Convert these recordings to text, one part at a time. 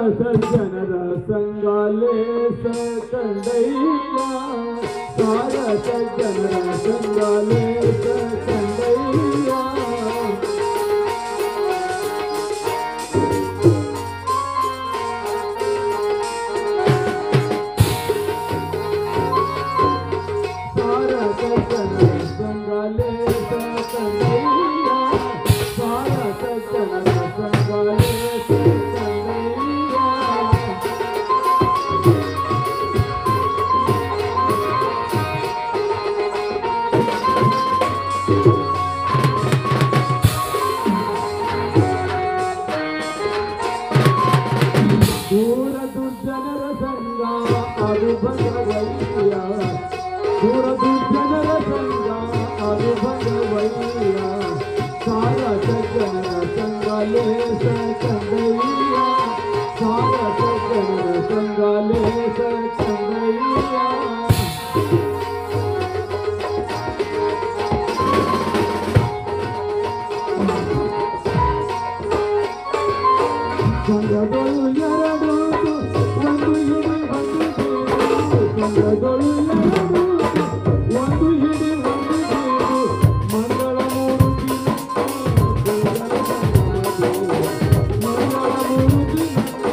ಸಜ್ಜನರ ಸಂಗಾಲೇ ಕಂಡಯ್ಯ ಸಾರ ಸಜ್ಜನರ ಸಂಗಾಲೇ ಕಂಡಯ್ಯ ಸಾರ ಸಜ್ಜನರ ಸಂಗಾಲೇ ಕಂಡಯ್ಯ ಸಾರ ಸಜ್ಜನರ ಸಂಗಾಲೇ ಕಂಡಯ್ಯ ದೂರ ದುರ್ಜನರ ಸಂಗ ಅದು ಭಗವಯ್ಯ ದೂರ ದುರ್ಜನರ ಸಂಗ ಅದು ಭಗವಯ್ಯ ಸಾರ ಸಜ್ಜನರ ಸಂಗಾಲೇ ಕಂದಯ್ಯ ಸಾರ ಸಜ್ಜನರ ಸಂಗಾಲೇ ಕಂದಯ್ಯ ಸಂಘದೊಳು ಎರಡು ಒಂದು ಹಿಡಿ ಒಂದು ಬೀಡು ಸಂಘದೊಳು ಎರಡು ಒಂದು ಹಿಡಿ ಒಂದು ಬೀಡು ಮಂಗಳ ಮೂರುತಿ ಮಂಗಳ ಮೂರುತಿ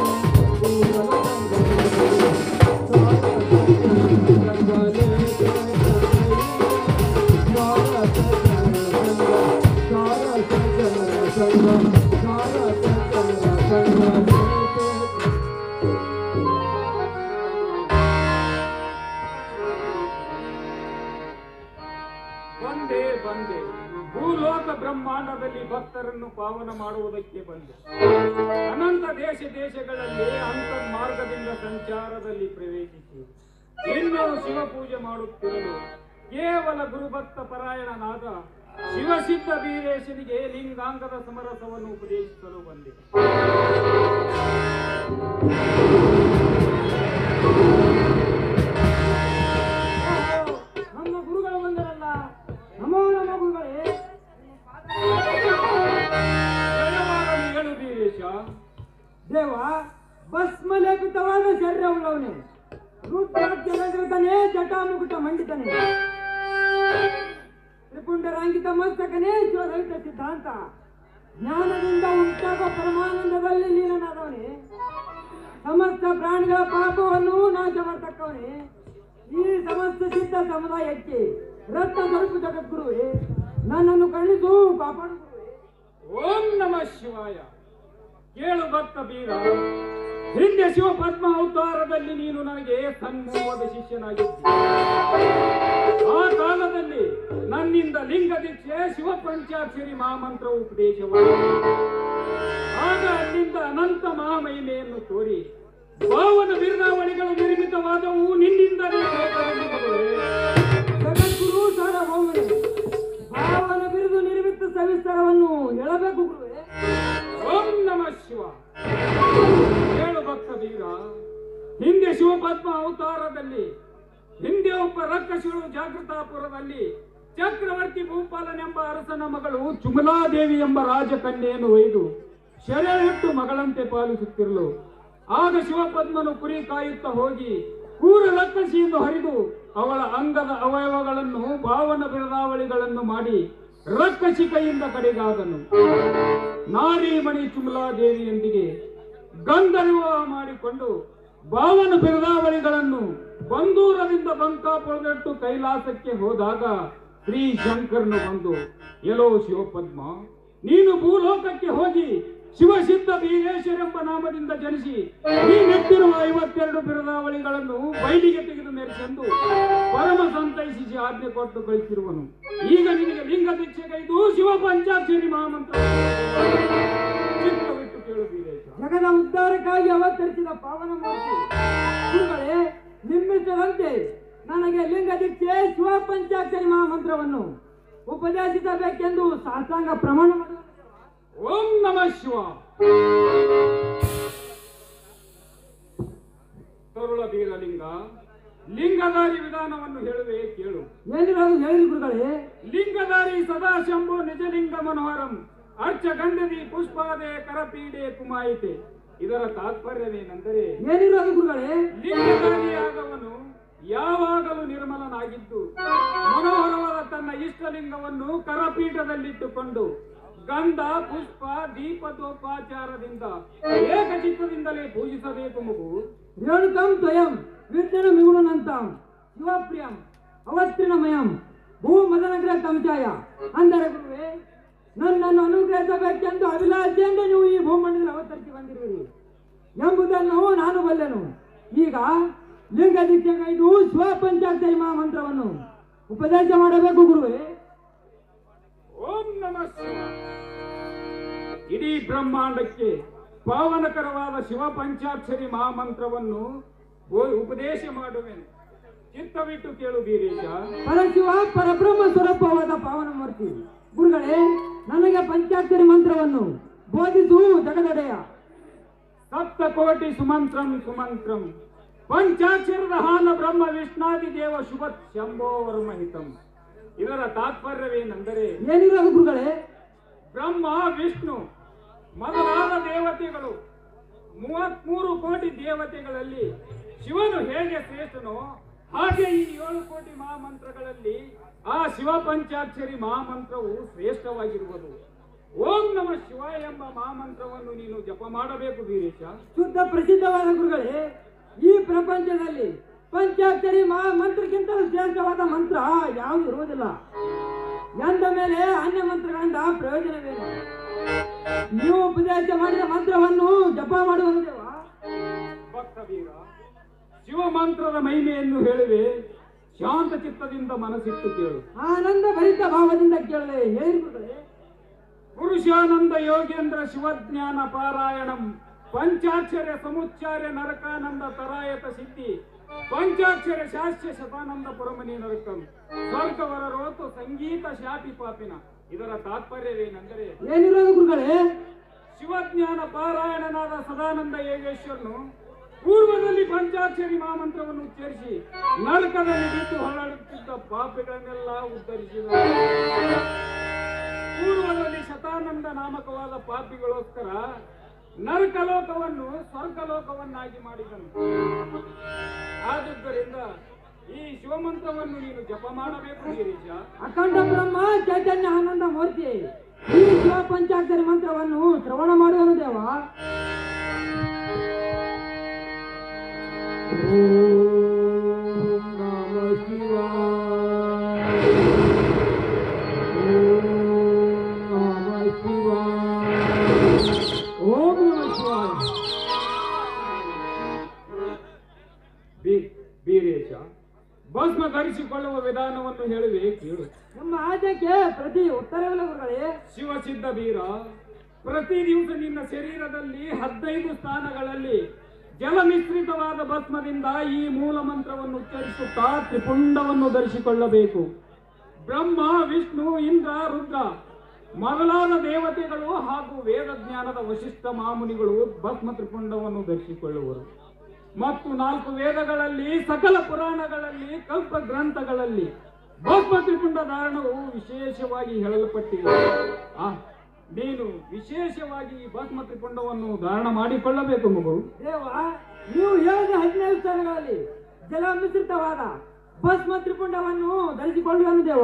ಬಂದೆ ಬಂದೆ ಭೂಲೋಕ ಬ್ರಹ್ಮಾಂಡದಲ್ಲಿ ಭಕ್ತರನ್ನು ಪಾವನ ಮಾಡುವುದಕ್ಕೆ ಬಂದೆ ಅನಂತ ದೇಶ ದೇಶಗಳಲ್ಲಿ ಅಂತರ್ ಮಾರ್ಗದಿಂದ ಸಂಚಾರದಲ್ಲಿ ಪ್ರವೇಶಿಸಿ ಇನ್ನೂ ಶಿವಪೂಜೆ ಮಾಡುತ್ತಿರಲು ಕೇವಲ ಗುರುಭಕ್ತ ಪರಾಯಣನಾದ ಶಿವಸಿದ್ಧ ವೀರೇಶನಿಗೆ ಲಿಂಗಾಂಗದ ಸಮರಸವನ್ನು ಉಪದೇಶಿಸಲು ಬಂದೆ ನಮ್ಮ ಗುರುಗಳು ಬಂದರಲ್ಲ ನಮೋ ನಮ್ಮ ಗುರುಗಳೇ ಜಯವಾಗಲಿ ಹೇಳು ವೀರೇಶ ದೇವ ಭಸ್ಮ ಲೇಪಿತವಾದ ಶರೀರವುಳ್ಳವನೇ ರುದ್ರಾಜ್ಯನೇ ಜಟಾಮುಕುಟ ಮಂಡಿತನೇ ತ್ರಿಪುಂಡರಾಂಗಿತ ಮಸ್ತಕನೇ ಶಿವರಹಿತ ಸಿದ್ಧಾಂತ ಜ್ಞಾನದಿಂದ ಉಂಟಾಗುವ ಪರಮಾನಂದದಲ್ಲಿ ಲೀನನಾದವನೇ ಸಮಸ್ತ ಪ್ರಾಣಿಗಳ ಪಾಪವನ್ನು ನಾಶ ಮಾಡತಕ್ಕವನೇ ಈ ಸಮಸ್ತ ಸಿದ್ಧ ಸಮುದಾಯಕ್ಕೆ ರತ್ನ ಸ್ವರೂಪ ಜಗದ್ಗುರುವೇ ನನ್ನನ್ನು ಕರುಣಿಸು ಕಾಪಾಡು ಗುರುವೇ ಓಂ ನಮ ಶಿವಾಯ ಕೇಳು ಭಕ್ತ ಬೀರ ಹಿಂದೆ ಶಿವ ಪದ್ಮ ಅವತಾರದಲ್ಲಿ ನೀನು ನನಗೆ ಸನ್ಮೂಹದ ಶಿಷ್ಯನಾಗಿದ್ದೆ ಆ ಕಾಲದಲ್ಲಿ ನನ್ನಿಂದ ಲಿಂಗ ದೀಕ್ಷೆ ಶಿವ ಪಂಚಾಕ್ಷರಿ ಮಹಾಮಂತ್ರ ಉಪದೇಶವಾಯಿತು ಆಗ ಅಲ್ಲಿಂದ ಅನಂತ ಮಹಾಮಹಿಮೆಯನ್ನು ತೋರಿ ಭಾವನ ಬಿರುದಾವಳಿಗಳು ನಿರ್ಮಿತವಾದವು ನಿನ್ನಿಂದ ಜಗದ್ಗುರು ಸಾರ್ವಭೌಮನೇ ಭಾವನ ಬಿರುದು ನಿರ್ಮಿತ ಸವಿಸ್ತರವನ್ನು ಹೇಳಬೇಕು ಗುರುವೇ ಓಂ ನಮ ಶಿವ ಹೇಳು ಭಕ್ತ ಬೀರ ಹಿಂದೆ ಶಿವಪದ್ಮ ಅವತಾರದಲ್ಲಿ ಹಿಂದೆ ಒಬ್ಬ ರಕ್ಕಸಿಗಳು ಜಾಗೃತಾಪುರದಲ್ಲಿ ಚಕ್ರವರ್ತಿ ಭೂಪಾಲನೆಂಬ ಅರಸನ ಮಗಳು ಚುಮಲಾದೇವಿ ಎಂಬ ರಾಜಕನ್ಯೆಯನ್ನು ಒಯ್ದು ಸೆರೆಯಿಟ್ಟು ಮಗಳಂತೆ ಪಾಲಿಸುತ್ತಿರಲು ಆಗ ಶಿವಪದ್ಮನು ಕುರಿ ಕಾಯುತ್ತಾ ಹೋಗಿ ಕೂರ ಲಕ್ಕಸಿಯನ್ನು ಹರಿದು ಅವಳ ಅಂಗದ ಅವಯವಗಳನ್ನು ಭಾವನ ಬಿರದಾವಳಿಗಳನ್ನು ಮಾಡಿ ರಕ್ಕಸಿ ಕೈಯಿಂದ ಕಡೆಗಾದನು ನಾರೀಮಣಿ ಚುಮಲಾದೇವಿಯೊಂದಿಗೆ ಗಂಧರ್ವ ಮಾಡಿಕೊಂಡು ಭಾವನ ಬಿರದಾವಳಿಗಳನ್ನು ಬಂದೂರದಿಂದ ಬಂಕಾಪುರದಟ್ಟು ಕೈಲಾಸಕ್ಕೆ ಹೋದಾಗ ಶ್ರೀ ಶಂಕರನು ಬಂದು ಎಲೋ ಶಿವಪದ್ಮ ನೀನು ಭೂಲೋಕಕ್ಕೆ ಹೋಗಿ ಶಿವಸಿದ್ಧ ಬೀರೇಶ್ವರೆಂಬ ನಾಮದಿಂದ ಜನಿಸಿ ನೀನೆತ್ತಿರುವ ಐವತ್ತೆರಡು ಬಿರದಾವಳಿಗಳನ್ನು ಬಯಲಿಗೆ ತೆಗೆದು ಮೆರೆಸೆಂದು ಪರಮ ಸಂತೈಸಿಸಿ ಆಜ್ಞೆ ಕೊಟ್ಟು ಕಳಿಸಿರುವನು ಈಗ ನಿನಗೆ ಲಿಂಗ ದೀಕ್ಷೆಗೈದು ಶಿವ ಪಂಚಾಕ್ಷರಿ ಮಹಾಮಂತ್ರ ಚಿತ್ತವಿಟ್ಟು ಕೇಳು ಬೀರೇಶ ಜಗದ ಉದ್ಧಾರಕ್ಕಾಗಿ ಅವತರಿಸಿದ ಪಾವನ ಮೂರ್ತಿ ಗುರುಗಳೇ ನಿಮ್ಮಿಷ್ಟದಂತೆ ನನಗೆ ಲಿಂಗ ದೀಕ್ಷೆ ಶಿವ ಪಂಚಾಕ್ಷರಿ ಮಹಾಮಂತ್ರವನ್ನು ಉಪದೇಶಿಸಬೇಕೆಂದು ಸಾಷ್ಟಾಂಗ ಪ್ರಮಾಣ ಮಾಡುವ ಓಂ ನಮ ಶಿವ ತರುಳ ಬೀರಲಿಂಗ ಲಿಂಗಧಾರಿ ವಿಧಾನವನ್ನು ಹೇಳುವೆ ಕೇಳು ಏನಿರೋದು ಹೇಳಿ ಗುರುಗಳೇ ಲಿಂಗಧಾರಿ ಸದಾ ಶಂಭು ನಿಜಲಿಂಗ ಮನೋಹರಂ ಅರ್ಚ ಗಂಡದಿ ಪುಷ್ಪಾದೆ ಕರಪೀಡೆ ಕುಮಾಯಿತೆ ಇದರ ತಾತ್ಪರ್ಯವೇನೆಂದರೆ ಏನಿರೋದು ಗುರುಗಳೇ ಲಿಂಗಧಾರಿಯಾದವನು ಯಾವಾಗಲೂ ನಿರ್ಮಲನಾಗಿದ್ದು ಮನೋಹರವಾದ ತನ್ನ ಇಷ್ಟಲಿಂಗವನ್ನು ಕರಪೀಠದಲ್ಲಿಟ್ಟುಕೊಂಡು ಗಂಧ ಪುಷ್ಪ ದೀಪದೋಪಾಚಾರದಿಂದ ಏಕಚಿತ್ತದಿಂದಲೇ ಪೂಜಿಸಬೇಕು ಮಗು ರೇಣುಕಂ ದ್ವಯಂ ವಿಜ್ಞಾನ ಮಿಗುಣನಂತಾಂ ಶಿವಪ್ರಿಯಂ ಅವತ್ರಿಣಮಯಂ ಭೂ ಮದನಗ್ರ ಕಂಚಾಯ ಅಂದರೆ ಗುರುವೇ ನನ್ನನ್ನು ಅನುಗ್ರಹಿಸಬೇಕೆಂದು ಅಭಿಲಾಷೆಯಿಂದ ನೀವು ಈ ಭೂಮಂಡಲದಲ್ಲಿ ಅವತರಿಸಿ ಬಂದಿರುವಿರಿ ಎಂಬುದನ್ನು ನಾನು ಬಲ್ಲೆನು ಈಗ ಲಿಂಗ ದೀಕ್ಷೆ ಕೈದು ಶಿವ ಪಂಚಾಕ್ಷರಿ ಮಹಾಮಂತ್ರವನ್ನು ಉಪದೇಶ ಮಾಡಬೇಕು ಗುರುವೇ ಓಂ ನಮಃ ಶಿವ ಇಡೀ ಬ್ರಹ್ಮಾಂಡಕ್ಕೆ ಪಾವನಕರವಾದ ಶಿವ ಪಂಚಾಕ್ಷರಿ ಮಹಾಮಂತ್ರವನ್ನು ಓ- ಉಪದೇಶ ಮಾಡುವೆನು ಚಿತ್ತವಿಟ್ಟು ಕೇಳು ಬೀರೇಶ ಪರಶಿವ ಪರಬ್ರಹ್ಮ ಸ್ವರೂಪವಾದ ಪಾವನ ಮೂರ್ತಿ ಗುರುಗಳೇ ನನಗೆ ಪಂಚಾಕ್ಷರಿ ಮಂತ್ರವನ್ನು ಬೋಧಿಸು ಜಗದೊಡೆಯ ಸಪ್ತ ಕೋಟಿ ಸುಮಂತ್ರಂ ಸುಮಂತ್ರಂ ಪಂಚಾಕ್ಷರದ ಹಾಲ ಬ್ರಹ್ಮ ವಿಷ್ಣಾದಿ ದೇವ ಶುಭ ಶಂಭೋವರ್ಮಹಿತಂ ಇದರ ತಾತ್ಪರ್ಯವೇನೆಂದರೆ ಏನಿರೋದು ಗುರುಗಳೇ ಬ್ರಹ್ಮ ವಿಷ್ಣು ಮೊದಲಾದ ದೇವತೆಗಳು ಮೂವತ್ಮೂರು ಕೋಟಿ ದೇವತೆಗಳಲ್ಲಿ ಶಿವನು ಹೇಗೆ ಶ್ರೇಷ್ಠನೋ ಹಾಗೆ ಈ ಏಳು ಕೋಟಿ ಮಹಾಮಂತ್ರಗಳಲ್ಲಿ ಆ ಶಿವ ಪಂಚಾಕ್ಷರಿ ಮಹಾಮಂತ್ರವು ಶ್ರೇಷ್ಠವಾಗಿರುವುದು ಓಂ ನಮ ಶಿವ ಎಂಬ ಮಹಾಮಂತ್ರವನ್ನು ನೀನು ಜಪ ಮಾಡಬೇಕು ವೀರೇಶ ಶುದ್ಧ ಪ್ರಸಿದ್ಧವಾದ ಗುರುಗಳೇ ಈ ಪ್ರಪಂಚದಲ್ಲಿ ಪಂಚಾಕ್ಷರಿ ಮಹಾ ಮಂತ್ರಕ್ಕಿಂತಲೂ ಶ್ರೇಷ್ಠವಾದ ಮಂತ್ರ ಯಾವುದು ಇರುವುದಿಲ್ಲ ಎಂದ ಮೇಲೆ ಅನ್ಯ ಮಂತ್ರಗಳಿಂದ ಪ್ರಯೋಜನವೇನು ನೀವು ಉಪದೇಶ ಮಾಡಿದ ಮಂತ್ರವನ್ನು ಜಪ ಮಾಡುವುದು ದೇವ ಭಕ್ತ ವೀರ ಶಿವ ಮಂತ್ರದ ಮಹಿಮೆಯನ್ನು ಹೇಳುವೆ ಶಾಂತ ಚಿತ್ತದಿಂದ ಮನಸ್ಸಿಟ್ಟು ಕೇಳು ಆನಂದ ಭರಿತ ಭಾವದಿಂದ ಕೇಳಲೆ ಹೇಳಿ ಗುರುಗಳೇ ಪುರುಷಾನಂದ ಯೋಗೇಂದ್ರ ಶಿವಜ್ಞಾನ ಪಾರಾಯಣಂ ಪಂಚಾಕ್ಷರ ಸಮುಚ್ಚಾರ್ಯ ನರಕಾನಂದ ತರಾಯತ ಸಿದ್ಧಿ ಪಂಚಾಕ್ಷರ ಶಾಸ್ತ್ರ ಶತಾನಂದ ಪುರಮನಿ ನರಕಂ ಸ್ವರ್ಗವರ ರೋತು ಸಂಗೀತ ಶಾಪಿ ಪಾಪಿನ ಇದರ ತಾತ್ಪರ್ಯವೇನೆಂದರೆ ಏನಿರೋದು ಗುರುಗಳೇ ಶಿವಜ್ಞಾನ ಪಾರಾಯಣನಾದ ಸದಾನಂದ ಯೋಗೇಶ್ವರನು ಪೂರ್ವದಲ್ಲಿ ಪಂಚಾಕ್ಷರಿ ಮಹಾಮಂತ್ರವನ್ನು ಉಚ್ಚರಿಸಿ ನರಕದಲ್ಲಿ ಬಿದ್ದು ಹೊರಡುತ್ತಿದ್ದ ಪಾಪಿಗಳನ್ನೆಲ್ಲ ಉದ್ಧರಿಸಿದ ಪೂರ್ವದಲ್ಲಿ ಶತಾನಂದ ನಾಮಕವಾದ ಪಾಪಿಗಳೋಸ್ಕರ ನರಕಲೋಕವನ್ನು ಸ್ವರ್ಗಲೋಕವನ್ನಾಗಿ ಮಾಡಿದನು ಆದುದರಿಂದ ಈ ಶಿವಮಂತ್ರವನ್ನು ನೀನು ಜಪ ಮಾಡಬೇಕು ಗಿರೀಶ ಅಖಂಡ ಬ್ರಹ್ಮ ಚೈತನ್ಯ ಆನಂದ ಮೂರ್ತಿ ಈ ಶಿವ ಪಂಚಾಕ್ಷರಿ ಮಂತ್ರವನ್ನು ಶ್ರವಣ ಮಾಡುವನು ದೇವ ಓಂ ನಮಃ ಶಿವಾಯ ಓಂ ನಮಃ ಶಿವಾಯ ಓಂ ನಮಃ ಶಿವಾಯ ಬಿ- ಬೀರೇಶ ಭಸ್ಮ ಧರಿಸಿಕೊಳ್ಳುವ ವಿಧಾನವನ್ನು ಹೇಳುವೆ ಕೇಳು ನಮ್ಮ ಆದ್ಯಕ್ಕೆ ಪ್ರತಿ ಉತ್ತರವಿಲ್ಲ ಗುರುಗಳೇ ಶಿವಸಿದ್ಧ ವೀರ ಪ್ರತಿ ದಿವಸ ನಿನ್ನ ಶರೀರದಲ್ಲಿ ಹದಿನೈದು ಸ್ಥಾನಗಳಲ್ಲಿ ಜಲ ಮಿಶ್ರಿತವಾದ ಭಸ್ಮದಿಂದ ಈ ಮೂಲ ಮಂತ್ರವನ್ನು ಉಚ್ಚರಿಸುತ್ತಾ ತ್ರಿಪುಂಡವನ್ನು ಧರಿಸಿಕೊಳ್ಳಬೇಕು ಬ್ರಹ್ಮ ವಿಷ್ಣು ಇಂದ್ರ ರುದ್ರ ಮೊದಲಾದ ದೇವತೆಗಳು ಹಾಗೂ ವೇದ ಜ್ಞಾನದ ವಶಿಷ್ಠ ಮಾಮುನಿಗಳು ಭಸ್ಮ ತ್ರಿಪುಂಡವನ್ನು ಧರಿಸಿಕೊಳ್ಳುವರು ಮತ್ತು ನಾಲ್ಕು ವೇದಗಳಲ್ಲಿ ಸಕಲ ಪುರಾಣಗಳಲ್ಲಿ ಕಲ್ಪ ಗ್ರಂಥಗಳಲ್ಲಿ ಭಸ್ಮ ತ್ರಿಪುಂಡ ಧಾರಣವು ವಿಶೇಷವಾಗಿ ಹೇಳಲ್ಪಟ್ಟಿದೆ ಆ, ನೀನು ವಿಶೇಷವಾಗಿ ಈ ಭಸ್ಮ ತ್ರಿಪುಂಡವನ್ನು ಧಾರಣ ಮಾಡಿಕೊಳ್ಳಬೇಕು ಮಗು ದೇವ ನೀವು ಹೇಳಿದ ಹದಿನೈದು ಸ್ಥಾನಗಳಲ್ಲಿ ಜಲ ಮಿಶ್ರಿತವಾದ ಭಸ್ಮ ತ್ರಿಪುಂಡವನ್ನು ಧರಿಸಿಕೊಳ್ಳುವನು ದೇವ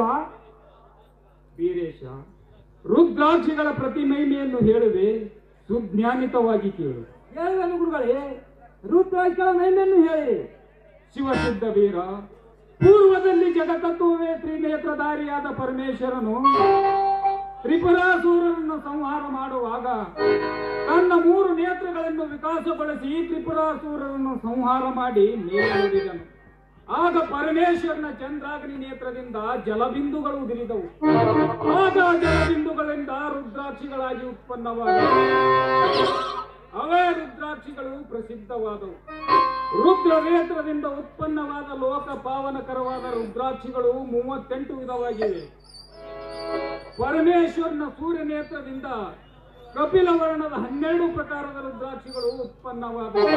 ವೀರೇಶ ರುದ್ರಾಕ್ಷಿಗಳ ಪ್ರತಿಮಹಿಮೆಯನ್ನು ಹೇಳುವೆ ಸುಜ್ಞಾನಿತವಾಗಿ ಕೇಳು ಹೇಳುವನು ಗುರುಗಳೇ ರುದ್ರಾಕ್ಷರ ಮಹಿಮೆಯನ್ನು ಹೇಳಿರಿ ಶಿವಸಿದ್ಧ ವೀರ ಪೂರ್ವದಲ್ಲಿ ಜಗತತ್ವವೇ ತ್ರಿನೇತ್ರಧಾರಿಯಾದ ಪರಮೇಶ್ವರನು ತ್ರಿಪುರಾಸೂರನನ್ನು ಸಂಹಾರ ಮಾಡುವಾಗ ತನ್ನ ಮೂರು ನೇತ್ರಗಳನ್ನು ವಿಕಾಸಗೊಳಿಸಿ ತ್ರಿಪುರಾಸೂರರನ್ನು ಸಂಹಾರ ಮಾಡಿ ಮೇಲಿಡಿದನು ಆಗ ಪರಮೇಶ್ವರನ ಚಂದ್ರಾಗ್ನಿ ನೇತ್ರದಿಂದ ಜಲಬಿಂದುಗಳು ಉದಿರಿದವು ಆಗ ಜಲಬಿಂದುಗಳಿಂದ ರುದ್ರಾಕ್ಷಿಗಳಾಗಿ ಉತ್ಪನ್ನವಾದವು ಅವೇ ರುದ್ರಾಕ್ಷಿಗಳು ಪ್ರಸಿದ್ಧವಾದವು ರುದ್ರ ನೇತ್ರದಿಂದ ಉತ್ಪನ್ನವಾದ ಲೋಕ ಪಾವನಕರವಾದ ರುದ್ರಾಕ್ಷಿಗಳು ಮೂವತ್ತೆಂಟು ವಿಧವಾಗಿವೆ ಪರಮೇಶ್ವರನ ಸೂರ್ಯ ನೇತ್ರದಿಂದ ಕಪಿಲ ವರ್ಣದ ಹನ್ನೆರಡು ಪ್ರಕಾರದ ರುದ್ರಾಕ್ಷಿಗಳು ಉತ್ಪನ್ನವಾದವು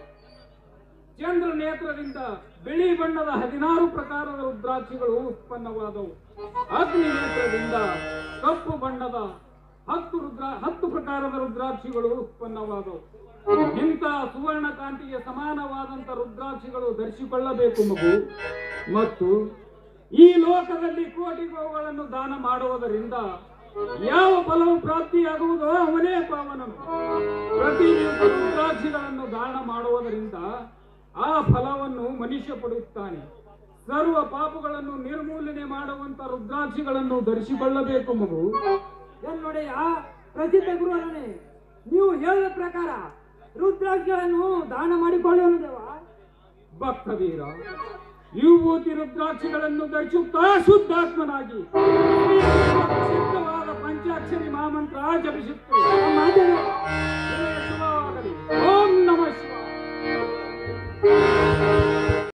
ಚಂದ್ರ ನೇತ್ರದಿಂದ ಬಿಳಿ ಬಣ್ಣದ ಹದಿನಾರು ಪ್ರಕಾರದ ರುದ್ರಾಕ್ಷಿಗಳು ಉತ್ಪನ್ನವಾದವು ಅಗ್ನಿ ನೇತ್ರದಿಂದ ಕಪ್ಪು ಬಣ್ಣದ ಹತ್ತು ರುದ್ರ ಹತ್ತು ಪ್ರಕಾರದ ರುದ್ರಾಕ್ಷಿಗಳು ಉತ್ಪನ್ನವಾದವು ಇಂಥ ಸುವರ್ಣ ಕಾಂತಿಗೆ ಸಮಾನವಾದಂತ ರುದ್ರಾಕ್ಷಿಗಳು ಧರಿಸಿಕೊಳ್ಳಬೇಕು ಮಗು ಮತ್ತು ಈ ಲೋಕದಲ್ಲಿ ಕೋಟಿ ಗೋವುಗಳನ್ನು ದಾನ ಮಾಡುವುದರಿಂದ ಯಾವ ಫಲವು ಪ್ರಾಪ್ತಿಯಾಗುವುದೋ ಅವನೇ ಪಾವನನು ಪ್ರತಿ ದಿವಸ ರುದ್ರಾಕ್ಷಿಗಳನ್ನು ದಾನ ಮಾಡುವುದರಿಂದ ಆ ಫಲವನ್ನು ಮನುಷ್ಯ ಪಡೆಯುತ್ತಾನೆ ಸರ್ವ ಪಾಪಗಳನ್ನು ನಿರ್ಮೂಲನೆ ಮಾಡುವಂತ ರುದ್ರಾಕ್ಷಿಗಳನ್ನು ಧರಿಸಿಕೊಳ್ಳಬೇಕು ಮಗು ಏನ್ ನೋಡಿ ಆ ಪ್ರಸಿದ್ಧ ಗುರುವರನೇ ನೀವು ಹೇಳಿದ ಪ್ರಕಾರ ರುದ್ರಾಕ್ಷಿಗಳನ್ನು ದಾನ ಮಾಡಿಕೊಳ್ಳುವ ದೇವ ಭಕ್ತ ವೀರ ವಿಭೂತಿ ರುದ್ರಾಕ್ಷಿಗಳನ್ನು ಧರಿಸುತ್ತಾ ಶುದ್ಧಾತ್ಮನಾಗಿ ಸಿದ್ಧವಾದ ಪಂಚಾಕ್ಷರಿ ಮಹಾಮಂತ್ರ ಜಪಿಸುತ್ತೇವೆ ಮಾತಾಡಿ ಶುಭವಾಗಲಿ. ಓಂ ನಮ ಶಿವಾಯ